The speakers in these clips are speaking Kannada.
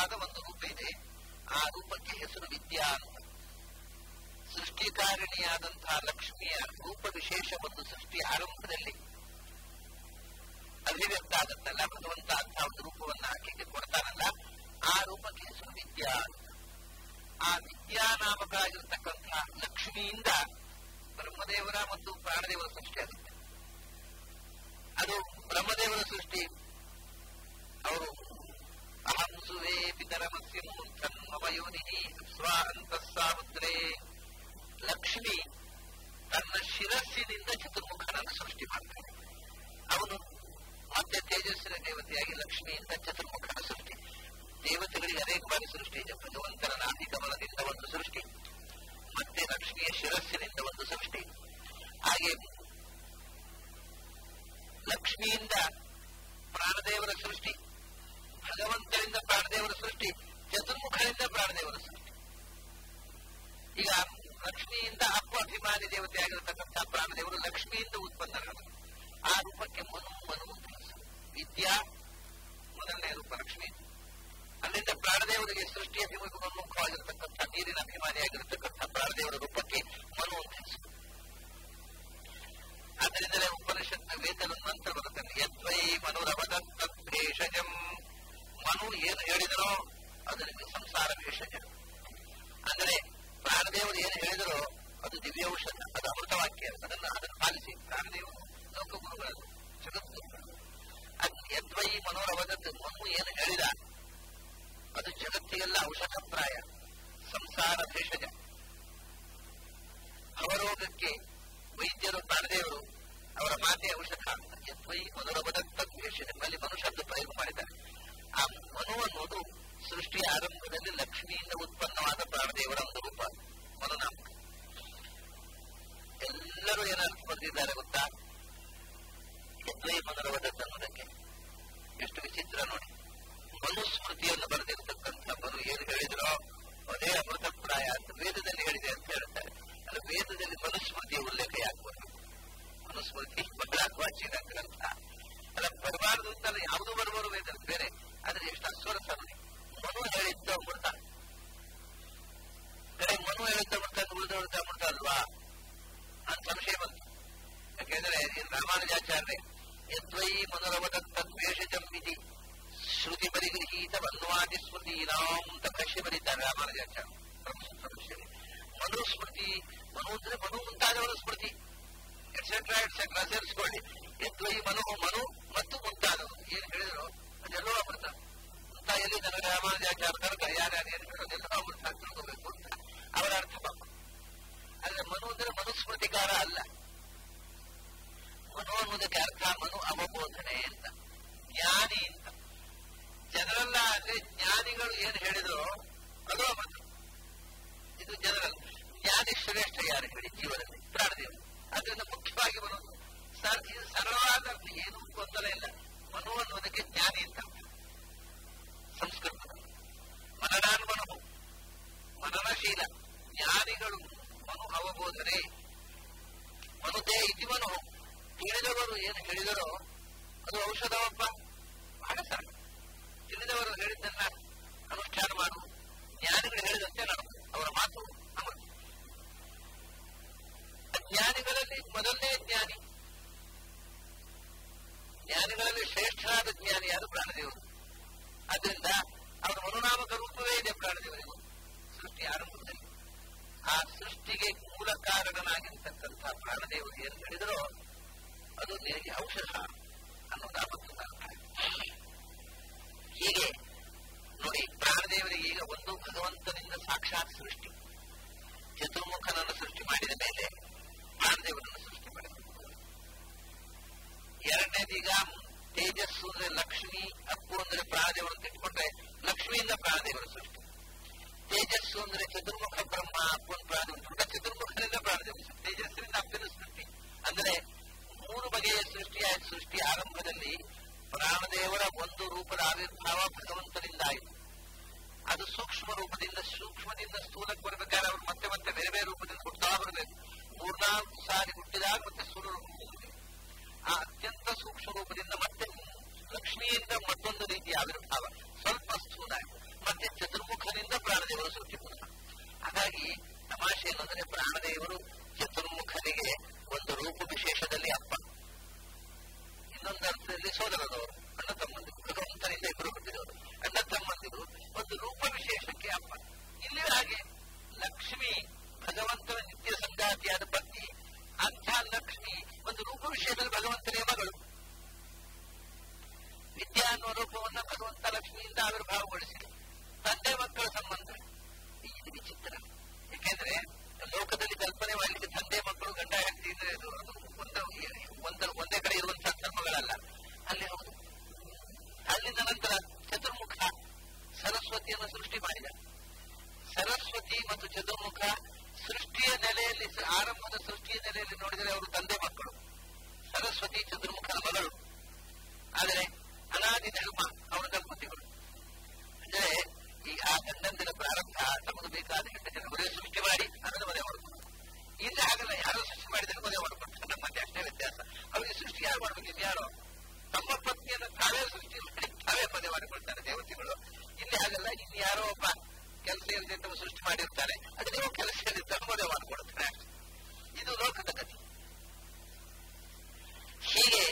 ವಿಶಿಷ್ಟವಾದ ಒಂದು ರೂಪ ಇದೆ ಆ ರೂಪಕ್ಕೆ ಹೆಸರು ವಿದ್ಯಾ ಅಂತ ಸೃಷ್ಟಿಕಾರಿಣಿಯಾದಂತಹ ಲಕ್ಷ್ಮಿಯ ರೂಪ ವಿಶೇಷ ಒಂದು ಸೃಷ್ಟಿ ಆರಂಭದಲ್ಲಿ ಅಭಿವ್ಯಕ್ತ ಆಗುತ್ತಲ್ಲ ಭಗವಂತ ಅಂತ ಒಂದು ರೂಪವನ್ನು ಆಕೆಗೆ ಕೊಡ್ತಾನಲ್ಲ ಆ ರೂಪಕ್ಕೆ ಹೆಸರು ವಿದ್ಯಾ ಅಂತ ಆ ವಿದ್ಯಾ ನಾಮಕರಾಗಿರ್ತಕ್ಕಂತಹ ಲಕ್ಷ್ಮಿಯಿಂದ ಬ್ರಹ್ಮದೇವರ ಮತ್ತು ಪ್ರಾಣದೇವರ ಸೃಷ್ಟಿ ಆಗುತ್ತೆ ಅದು ಬ್ರಹ್ಮದೇವರ ಸೃಷ್ಟಿ ಅವರು ಅಹಂ ಸುವೇ ಪಿತರಮಸ್ಯ ಮೂರ್ಧನ್ ಮಮ ಯೋನಿನಿ ಸ್ವ ಅಂತಸ್ಸಾಮುದ್ರೇ ಲಕ್ಷ್ಮಿ ತನ್ನ ಶಿರಸ್ಸಿನಿಂದ ಚತುರ್ಮುಖನನ್ನು ಸೃಷ್ಟಿ ಮಾಡ್ತಾನೆ ಅವನು ಮತ್ತೆ ತೇಜಸ್ಸಿನ ದೇವತೆಯಾಗಿ ಲಕ್ಷ್ಮಿಯಿಂದ ಚತುರ್ಮುಖನ ಸೃಷ್ಟಿ ದೇವತೆಗಳಿಗೆ ಅನೇಕ ಬಾರಿ ಸೃಷ್ಟಿ ಇದೆ ಭಗವಂತನ ನಾಭಿಕಮಲದಿಂದ ಒಂದು ಸೃಷ್ಟಿ ಮತ್ತೆ ಲಕ್ಷ್ಮಿಯ ಶಿರಸ್ಸಿನಿಂದ ಒಂದು ಸೃಷ್ಟಿ ಹಾಗೆ ಲಕ್ಷ್ಮಿಯಿಂದ ಪ್ರಾಣದೇವರ ಸೃಷ್ಟಿ ಭಗವಂತರಿಂದ ಪ್ರಾಣದೇವರ ಸೃಷ್ಟಿ ಚತುರ್ಮುಖರಿಂದ ಪ್ರಾಣದೇವರ ಸೃಷ್ಟಿ ಈಗ ಲಕ್ಷ್ಮಿಯಿಂದ ಅಪ್ಪ ಅಭಿಮಾನಿ ದೇವತೆಯಾಗಿರತಕ್ಕಂಥ ಪ್ರಾಣದೇವರು ಲಕ್ಷ್ಮಿಯಿಂದ ಉತ್ಪನ್ನರಾದರು ಆ ರೂಪಕ್ಕೆ ಮನು ಮನು ಅಂತ ಹೆಸರು. ವಿದ್ಯಾ ಮೊದಲನೇ ರೂಪ ಲಕ್ಷ್ಮಿ ಅಲ್ಲಿಂದ ಪ್ರಾಣದೇವರಿಗೆ ಸೃಷ್ಟಿ ಅಭಿಮುಖವಾಗಿರತಕ್ಕಂಥ ನೀರಿನ ಅಭಿಮಾನಿಯಾಗಿರತಕ್ಕಂಥ ಪ್ರಾಣದೇವರ ರೂಪಕ್ಕೆ ಮನು ಅಂತ ಹೆಸರು ಆದ್ದರಿಂದಲೇ ಉಪನಿಷತ್ನ ವೇದನ ನಂತರ ಬರುತ್ತಾನೆ ಯದ್ವೈ ಮನುರವದತ್ತೇಷಜಂ ಮನು ಏನು ಹೇಳಿದನೋ ಅದು ನಿಮಗೆ ಸಂಸಾರ ಭೇಷಜ ಅಂದರೆ ಪ್ರಾಣದೇವರು ಏನು ಹೇಳಿದರೋ ಅದು ದಿವ್ಯ ಔಷಧ ಅದು ಅಮೃತವಾಕ್ಯ ಅದನ್ನು ಅದನ್ನು ಪಾಲಿಸಿ ಪ್ರಾಣದೇವರು ಲೋಕಗುರುಗಳು ಜಗದ್ಗುರುಗಳು ಅದು ಯದ್ವೈ ಮನೋರವದತ್ ಮನು ಏನು ಹೇಳಿದ ಅದು ಜಗತ್ತಿಗೆಲ್ಲ ಔಷಧಪ್ರಾಯ ಸಂಸಾರ ಭೇಷಜ ಅವರೋಗಕ್ಕೆ ವೈದ್ಯರು ಪ್ರಾಣದೇವರು ಅವರ ಮಾತೆ ಔಷಧ ಅಂತ ಯದ್ವೈ ಮನೋರವದತ್ತ ಭೇಷಜ ಅಲ್ಲಿ ಮನುಷ್ಯದ್ದು ಪ್ರಯೋಗ ಮಾಡಿದ್ದಾರೆ ಆ ಮನು ಅನ್ನೋದು ಸೃಷ್ಟಿಯ ಆರಂಭದಲ್ಲಿ ಲಕ್ಷ್ಮಿಯಿಂದ ಉತ್ಪನ್ನವಾದ ಪ್ರಾಣದೇವರ ಒಂದು ರೂಪ ಮನುನಾಮ ಎಲ್ಲರೂ ಏನರ್ಥ ಬಂದಿದ್ದಾರೆ ಗೊತ್ತಾ ಯದ್ವೈ ಮನೋರವದತ್ತ ಅನ್ನೋದಕ್ಕೆ ಎಷ್ಟು ವಿಚಿತ್ರ ನೋಡಿ ಮನುಸ್ಮೃತಿಯನ್ನು ಬರೆದಿರ್ತಕ್ಕಂಥ ಮನು ಏನು ಹೇಳಿದ್ರೋ ಅದೇ ಅಮೃತಪ್ರಾಯ ಅಂತ ವೇದದಲ್ಲಿ ಹೇಳಿದೆ ಅಂತ ಹೇಳ್ತಾರೆ ಅದು ವೇದದಲ್ಲಿ ಮನುಸ್ಮೃತಿಯ ಉಲ್ಲೇಖ ಯಾಕೆ ಬರಬೇಕು ಮನುಸ್ಮೃತಿ ಬದಲಾಗುವಾಚಿನ ಗ್ರಂಥ ಅಲ್ಲ ಬರಬಾರದು ಅಂತಲ್ಲ ಯಾವುದು ಬರಬಾರು ವೇದದಲ್ಲಿ ಬೇರೆ ಆದ್ರೆ ಎಷ್ಟು ಅಸ್ವರಸ ನೋಡಿ ಮನು ಹೇಳಿದ್ದ ಅಮೃತ ಕಡೆ ಮನು ಹೇಳಿದ್ದ ಅಮೃತ ಉಳಿದವಳಿದ್ದ ಅಮೃತ ಅಲ್ವಾ ಅಂತ ಸಂಶಯ ಬಂತು ಯಾಕೆಂದ್ರೆ ಇದು ರಾಮಾನುಜಾಚಾರ್ಯ ಯದ್ವೈ ಮನುರವದತ್ತ ದ್ವೇಷಜಂಬಿತಿ ಶ್ರುತಿ ಪರಿಗೃಹೀತ ವನ್ವಾದಿ ಸ್ಮೃತೀನಾಂ ಅಂತ ಭಾಷ್ಯ ಬರೀತಾರೆ ರಾಮಾನುಜಾಚಾರ್ಯ ಬ್ರಹ್ಮಸೂತ್ರ ಭಾಷ್ಯದಲ್ಲಿ ಮನುಸ್ಮೃತಿ ಮನು ಅಂದ್ರೆ ಮನು ಮುಂತಾದವರ ಸ್ಮೃತಿ ಎಟ್ಸೆಟ್ರಾ ಎಟ್ಸೆಟ್ರಾ ಸೇರಿಸ್ಕೊಳ್ಳಿ ಯದ್ವೈ ಮನು ಮನು ಮತ್ತು ಮುಂತಾದವರು ಏನು ಹೇಳಿದ್ರು ಅದೆಲ್ಲೋ ಅಮೃತ ಅಂತ ಎಲ್ಲಿ ನನಗೆ ರಾಮಾನುಜಾಚಾರ್ಯ ತನಕ ಯಾರ್ಯಾರು ಏನು ಹೇಳೋದೆಲ್ಲ ಅಮೃತ ಅಂತ ತಿಳ್ಕೋಬೇಕು ಅಂತ ಅವರ ಅರ್ಥ ಪಾಪ ಆದ್ರೆ ಮನು ಅಂದ್ರೆ ಮನುಸ್ಮೃತಿಕಾರ ಅಲ್ಲ ಮನು ಅನ್ನೋದಕ್ಕೆ ಅರ್ಥ ಮನು ಅವಬೋಧನೆ ಅಂತ ಜ್ಞಾನಿ ಅಂತ ಜನರಲ್ಲ ಅಂದ್ರೆ ಜ್ಞಾನಿಗಳು ಏನು ಹೇಳಿದ್ರು ಅದು ಅಮೃತ ಇದು ಜನರಲ್ ಜ್ಞಾನಿ ಶ್ರೇಷ್ಠ ಯಾರು ಹೇಳಿ ಜೀವನದಲ್ಲಿ ಪ್ರಾಣದೇವರು ಅದರಿಂದ ಮುಖ್ಯವಾಗಿ ಬರೋದು ಸರ್ ಇದು ಸರಳವಾದ ಅರ್ಥ ಏನು ಗೊಂದಲ ಇಲ್ಲ ಮನು ಅನ್ನೋದಕ್ಕೆ ಜ್ಞಾನಿ ಅಂತ ಅರ್ಥ. ಸಂಸ್ಕೃತದಲ್ಲಿ ಮನನಾನ್ ಮನವು ಮನನಶೀಲ ಜ್ಞಾನಿಗಳು ಮನು ಅವಬೋಧನೆ ಮನುತೆ ಇತಿ ಮನು ತಿಳಿದವರು ಏನು ಹೇಳಿದರೋ ಅದು ಔಷಧವಪ್ಪ ಬಹಳ ಸರಳ ತಿಳಿದವರು ಹೇಳಿದ್ದನ್ನ ಅನುಷ್ಠಾನ ಮಾಡು ಜ್ಞಾನಿಗಳು ಹೇಳಿದಂತೆ ನಾನು ಅವರ ಮಾತು ಅಮೃತ ಜ್ಞಾನಿಗಳಲ್ಲಿ ಮೊದಲನೇ ಜ್ಞಾನಿ ಜ್ಞಾನಿಗಳಲ್ಲಿ ಶ್ರೇಷ್ಠನಾದ ಜ್ಞಾನಿ ಯಾರು ಪ್ರಾಣದೇವರು ಅದರಿಂದ ಅವರ ಮನುನಾಮಕ ರೂಪವೇ ಇದೆ ಪ್ರಾಣದೇವರಿಗೂ ಸೃಷ್ಟಿ ಆರಂಭದಲ್ಲಿ ಆ ಸೃಷ್ಟಿಗೆ ಮೂಲ ಕಾರಣನಾಗಿರ್ತಕ್ಕಂಥ ಪ್ರಾಣದೇವರು ಏನು ಹೇಳಿದರೋ ಅದು ನಿನಗೆ ಔಷಧ ಅನ್ನೋದು ಆಪತ್ತು ಅರ್ಥ ಹೀಗೆ ನೋಡಿ ಪ್ರಾಣದೇವರಿಗೆ ಈಗ ಒಂದು ಭಗವಂತನಿಂದ ಸಾಕ್ಷಾತ್ ಸೃಷ್ಟಿ ಚತುರ್ಮುಖನನ್ನು ಸೃಷ್ಟಿ ಮಾಡಿದ ಮೇಲೆ ಪ್ರಾಣದೇವರನ್ನು ಸೃಷ್ಟಿ ಮಾಡಿದ ಎರಡನೇದೀಗ ತೇಜಸ್ಸು ಅಂದ್ರೆ ಲಕ್ಷ್ಮಿ ಅಪ್ಪು ಅಂದ್ರೆ ಪ್ರಾಣದೇವರು ಅಂತ ಇಟ್ಕೊಂಡ್ರೆ ಲಕ್ಷ್ಮಿಯಿಂದ ಪ್ರಾಣದೇವರ ಸೃಷ್ಟಿ ತೇಜಸ್ಸು ಅಂದ್ರೆ ಚತುರ್ಮುಖ ಬ್ರಹ್ಮ ಅಪ್ಪನ ಪ್ರಾಣದೇವರು ದೊಡ್ಡ ಚತುರ್ಮುಖನಿಂದ ಪ್ರಾಣದೇವರು ಸೃಷ್ಟಿ. ತೇಜಸ್ಸಿನಿಂದ ಅಪ್ಪಿನ ಸೃಷ್ಟಿ ಅಂದ್ರೆ ಮೂರು ಬಗೆಯ ಸೃಷ್ಟಿಯಾದ ಸೃಷ್ಟಿ ಆರಂಭದಲ್ಲಿ ಪ್ರಾಣದೇವರ ಒಂದು ರೂಪದ ಆವಿರ್ಭಾವ ಭಗವಂತನಿಂದ ಆಯಿತು ಅದು ಸೂಕ್ಷ್ಮ ರೂಪದಿಂದ ಸೂಕ್ಷ್ಮದಿಂದ ಸ್ಥೂಲಕ್ಕೆ ಬರ್ಬೇಕಾದ್ರೆ ಅವರು ಮತ್ತೆ ಮತ್ತೆ ಬೇರೆ ಬೇರೆ ರೂಪದಿಂದ ಹುಟ್ಟಾ ಬರಬೇಕು ಮೂರ್ನಾಲ್ಕು ಸಾರಿ ಹುಟ್ಟಿದಾಗ ಮತ್ತೆ ಸ್ಥೂಲ ರೂಪ ಬರಬೇಕು. ಆ ಅತ್ಯಂತ ಸೂಕ್ಷ್ಮ ರೂಪದಿಂದ ಮತ್ತೆ ಲಕ್ಷ್ಮಿಯಿಂದ ಮತ್ತೊಂದು ರೀತಿಯ ಆವಿರ್ಭಾವ ಸ್ವಲ್ಪ ಸ್ಥೂಲ ಆಯಿತು ಮತ್ತೆ ಸೋದರದವರು ಅಣ್ಣ ತಮ್ಮಂದಿರು ಭಗವಂತನಿಂದ ಇಬ್ಬರು ಹುಟ್ಟಿದವರು ಅಣ್ಣ ತಮ್ಮಂದಿರು ಒಂದು ರೂಪ ವಿಶೇಷಕ್ಕೆ ಅಪ್ಪ ಇಲ್ಲಿ ಹಾಗೆ ಲಕ್ಷ್ಮಿ ಭಗವಂತನ ನಿತ್ಯ ಸಂಗಾತಿಯಾದ ಪತ್ನಿ ಅಂಥ ಲಕ್ಷ್ಮಿ ಒಂದು ರೂಪ ವಿಷಯದಲ್ಲಿ ಭಗವಂತನೇ ಮಗಳು ವಿದ್ಯಾ ಅನ್ನುವ ರೂಪವನ್ನ ಭಗವಂತ ಲಕ್ಷ್ಮಿಯಿಂದ ಆವಿರ್ಭಾವಗೊಳಿಸಿದ ತಂದೆ ಮಕ್ಕಳ ಸಂಬಂಧ ಇದು ವಿಚಿತ್ರ ಯಾಕೆಂದ್ರೆ ಲೋಕದಲ್ಲಿ ಕಲ್ಪನೆ ಮಾಡಲಿಕ್ಕೆ ತಂದೆ ಮಕ್ಕಳು ಗಂಡ ಹೆಂಡತಿ ಇದ್ರೆ ಅದು ಅದು ಒಂದ ಒಂದ ಒಂದೇ ಕಡೆ ಇರುವಂತಹ ಧರ್ಮಗಳಲ್ಲ ಅಲ್ಲಿ ಹೌದು ಅಲ್ಲಿಂದ ನಂತರ ಚತುರ್ಮುಖ ಸರಸ್ವತಿಯನ್ನು ಸೃಷ್ಟಿ ಮಾಡಿದ ಸರಸ್ವತಿ ಮತ್ತು ಚತುರ್ಮುಖ ಸೃಷ್ಟಿಯ ನೆಲೆಯಲ್ಲಿ ಆರಂಭದ ಸೃಷ್ಟಿಯ ನೆಲೆಯಲ್ಲಿ ನೋಡಿದರೆ ಅವರು ತಂದೆ ಮಕ್ಕಳು ಸರಸ್ವತಿ ಚತುರ್ಮುಖನ ಮಗಳು ಆದರೆ ಅನಾದಿ ಧರ್ಮ ಅವರ ದಂಪತಿಗಳು ಅಂದ್ರೆ ಈ ಆ ಗಂಡಂದಿನ ಪ್ರಾರಂಭ ತಮಗೆ ಬೇಕಾದ ಹೆಂಡತಿನ ಮದುವೆ ಸೃಷ್ಟಿ ಮಾಡಿ ಅದನ್ನು ಮದುವೆ ಮಾಡಿಕೊಂಡು ಇಲ್ಲಿ ಹಾಗಲ್ಲ ಯಾರೋ ಸೃಷ್ಟಿ ಮಾಡಿದರೆ ಮದುವೆ ಮಾಡಿಕೊಂಡು ನಮ್ಮಲ್ಲಿ ಅಷ್ಟೇ ವ್ಯತ್ಯಾಸ ಅವರಿಗೆ ಸೃಷ್ಟಿ ಯಾರು ಮಾಡಬೇಕು ಯಾರೋ ತಮ್ಮ ಪತ್ನಿಯನ್ನು ತಾವೇ ಸೃಷ್ಟಿ ಮಾಡಿ ತಾವೇ ಮದುವೆ ಮಾಡಿಕೊಳ್ತಾರೆ ದೇವತೆಗಳು ಇಲ್ಲಿ ಹಾಗಲ್ಲ ಇಲ್ಲಿ ಯಾರೋ ಒಬ್ಬ ಕೆಲಸ ಇಲ್ಲದೆ ತಮ್ಮ ಸೃಷ್ಟಿ ಮಾಡಿರ್ತಾರೆ ಅದು ನೀವು ಕೆಲಸ ಇಲ್ಲದೆ ಮದುವೆ ಮಾಡಿಕೊಡುತ್ತಾರೆ ಇದು ಲೋಕದ ಗತಿ ಹೀಗೆ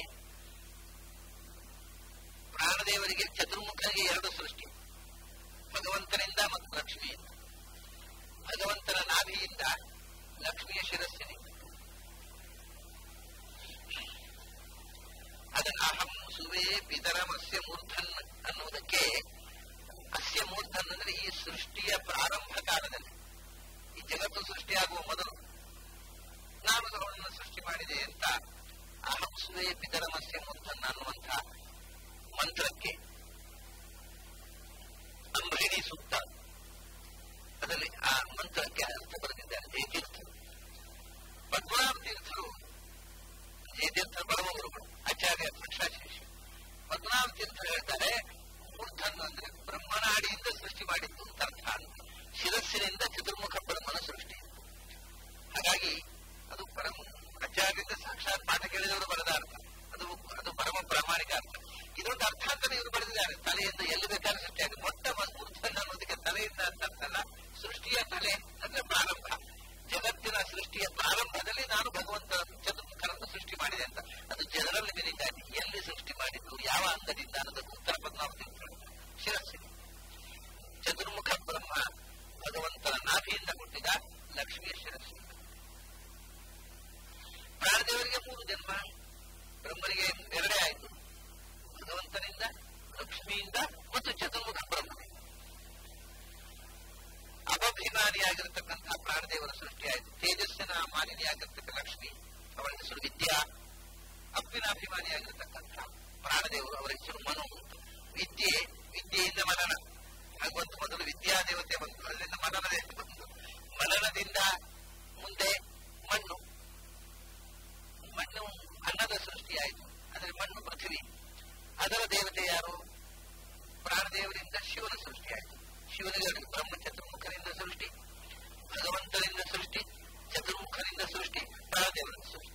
ಪ್ರಾಣದೇವರಿಗೆ ಚತುರ್ಮುಖನಿಗೆ ಎರಡು ಸೃಷ್ಟಿ ಭಗವಂತನಿಂದ ಮತ್ತು ಲಕ್ಷ್ಮಿಯಿಂದ ಭಗವಂತನ ನಾಭಿಯಿಂದ ಲಕ್ಷ್ಮಿಯ ಶಿರಸ್ಸಿನಿಂದ ಅದನ್ನ ಅಹಂ ಸುವೇ ಪಿತರಮಸ್ಯ ಮೂರ್ಧನ್ ಅನ್ನುವುದಕ್ಕೆ ಅಸ್ಯ ಮೂರ್ಧನ್ ಅಂದ್ರೆ ಈ ಸೃಷ್ಟಿಯ ಪ್ರಾರಂಭ ಕಾಲದಲ್ಲಿ ಈ ಜಗತ್ತು ಸೃಷ್ಟಿಯಾಗುವ ಮೊದಲು ನಾನು ಅವಳನ್ನು ಸೃಷ್ಟಿ ಮಾಡಿದೆ ಅಂತ ಅಹಂ ಸುವೇ ಪಿತರಮಸ್ಯ ಮೂರ್ಧನ್ ಅನ್ನುವಂಥ ಮಂತ್ರಕ್ಕೆ ಅಂಬರಿಣಿ ಸೂಕ್ತ ಅದರಲ್ಲಿ ಆ ಮಂತ್ರಕ್ಕೆ ಅರ್ಥ ಬರೆದಿದ್ದಾರೆ ಜಯತೀರ್ಥರು ಪದ್ಮನಾಭ ತೀರ್ಥರು ಜಯತೀರ್ಥರ ಪರಮ ಗುರುಗಳು ಆಚಾರ್ಯ ಸಾಕ್ಷಾಶೇಷಿ ಪದ್ಮನಾಭ ತೀರ್ಥರು ಹೇಳ್ತಾರೆ ಮೂರ್ಧನ್ ಅಂದ್ರೆ ಬ್ರಹ್ಮನ ಅಡಿಯಿಂದ ಸೃಷ್ಟಿ ಮಾಡಿದ್ದು ಅಂತ ಅರ್ಥ ಅಂತ ಶಿರಸ್ಸಿನಿಂದ ಚತುರ್ಮುಖ ಬ್ರಹ್ಮನ ಸೃಷ್ಟಿ ಹಾಗಾಗಿ ಅದು ಪರಮ ಆಚಾರ್ಯರಿಂದ ಸಾಕ್ಷಾತ್ ಪಾಠ ಕೇಳಿದವರು ಬರೆದ ಅರ್ಥ ಅದು ಅದು ಪರಮ ಪ್ರಾಮಾಣಿಕ ಅರ್ಥ ಇದೊಂದು ಅರ್ಥ ಅಂತಾನೆ ಇವರು ಬರೆದಿದ್ದಾರೆ ತಲೆಯಿಂದ ಎಲ್ಲಿ ಬೇಕಾದ್ರೆ ಸೃಷ್ಟಿಯಾಗಿ ಮೊಟ್ಟ ಮೂರ್ಧನ್ ಅನ್ನೋದಕ್ಕೆ ತಲೆಯಿಂದ ಅಂತ ಅರ್ಥಲ್ಲ ಸೃಷ್ಟಿಯ ತಲೆ ಅಂದ್ರೆ ಪ್ರಾರಂಭ ಜಗತ್ತಿನ ಸೃಷ್ಟಿಯ ಪ್ರಾರಂಭದಲ್ಲಿ ನಾನು ಭಗವಂತ ಚತುರ್ಮುಖರನ್ನು ಸೃಷ್ಟಿ ಮಾಡಿದೆ ಅಂತ ಅದು ಜನರಲ್ ಮೀನಿಂಗ್ ಆಗಿ ಎಲ್ಲಿ ಸೃಷ್ಟಿ ಮಾಡಿದ್ದು ಯಾವ ಅಂಗದಿಂದ ಅನ್ನೋದಕ್ಕೆ ಉತ್ತರ ಪದ್ಮಾವ ಶಿರಸ್ಸಿನ ಚತುರ್ಮುಖ ಬ್ರಹ್ಮ ಭಗವಂತನ ನಾಭಿಯಿಂದ ಹುಟ್ಟಿದ ಲಕ್ಷ್ಮಿಯ ಶಿರಸ್ಸಿನ ಪ್ರಾಣದೇವರಿಗೆ ಮೂರು ಜನ್ಮ ಬ್ರಹ್ಮರಿಗೆ ಎರಡೇ ಆಯಿತು ಭಗವಂತನಿಂದ ಲಕ್ಷ್ಮಿಯಿಂದ ಮತ್ತು ಚತುರ್ಮುಖ ಬ್ರಹ್ಮನಿಂದ ಅಪಭಿಮಾನಿಯಾಗಿರತಕ್ಕಂತಹ ಪ್ರಾಣದೇವರ ಸೃಷ್ಟಿಯಾಯಿತು ತೇಜಸ್ಸಿನ ಮಾಲಿನಿಯಾಗಿರ್ತಕ್ಕ ಲಕ್ಷ್ಮಿ ಅವರ ಹೆಸರು ವಿದ್ಯಾ ಅಪ್ಪಿನ ಅಭಿಮಾನಿಯಾಗಿರತಕ್ಕಂಥ ಪ್ರಾಣದೇವರು ಅವರ ಹೆಸರು ಮನು ವಿದ್ಯೆ ವಿದ್ಯೆಯಿಂದ ಮನನ ಭಗವಂತ ಮೊದಲು ವಿದ್ಯಾದೇವತೆ ಬಂತು ಅಲ್ಲಿಂದ ಮನನ ದೇವತೆ ಬಂತು ಮನನದಿಂದ ಮುಂದೆ ಮಣ್ಣು ಮಣ್ಣು ಅನ್ನದ ಸೃಷ್ಟಿಯಾಯಿತು ಅಂದರೆ ಮಣ್ಣು ಪೃಥ್ವಿ ಅದರ ದೇವತೆ ಯಾರು ಪ್ರಾಣದೇವರಿಂದ ಶಿವನ ಸೃಷ್ಟಿಯಾಯಿತು ಶಿವನಿಗೆ ಬ್ರಹ್ಮ ಚತುರ್ಮುಖರಿಂದ ಸೃಷ್ಟಿ ಭಗವಂತನಿಂದ ಸೃಷ್ಟಿ ಚತುರ್ಮುಖನಿಂದ ಸೃಷ್ಟಿ ಪ್ರಾಣದೇವರಿಂದ ಸೃಷ್ಟಿ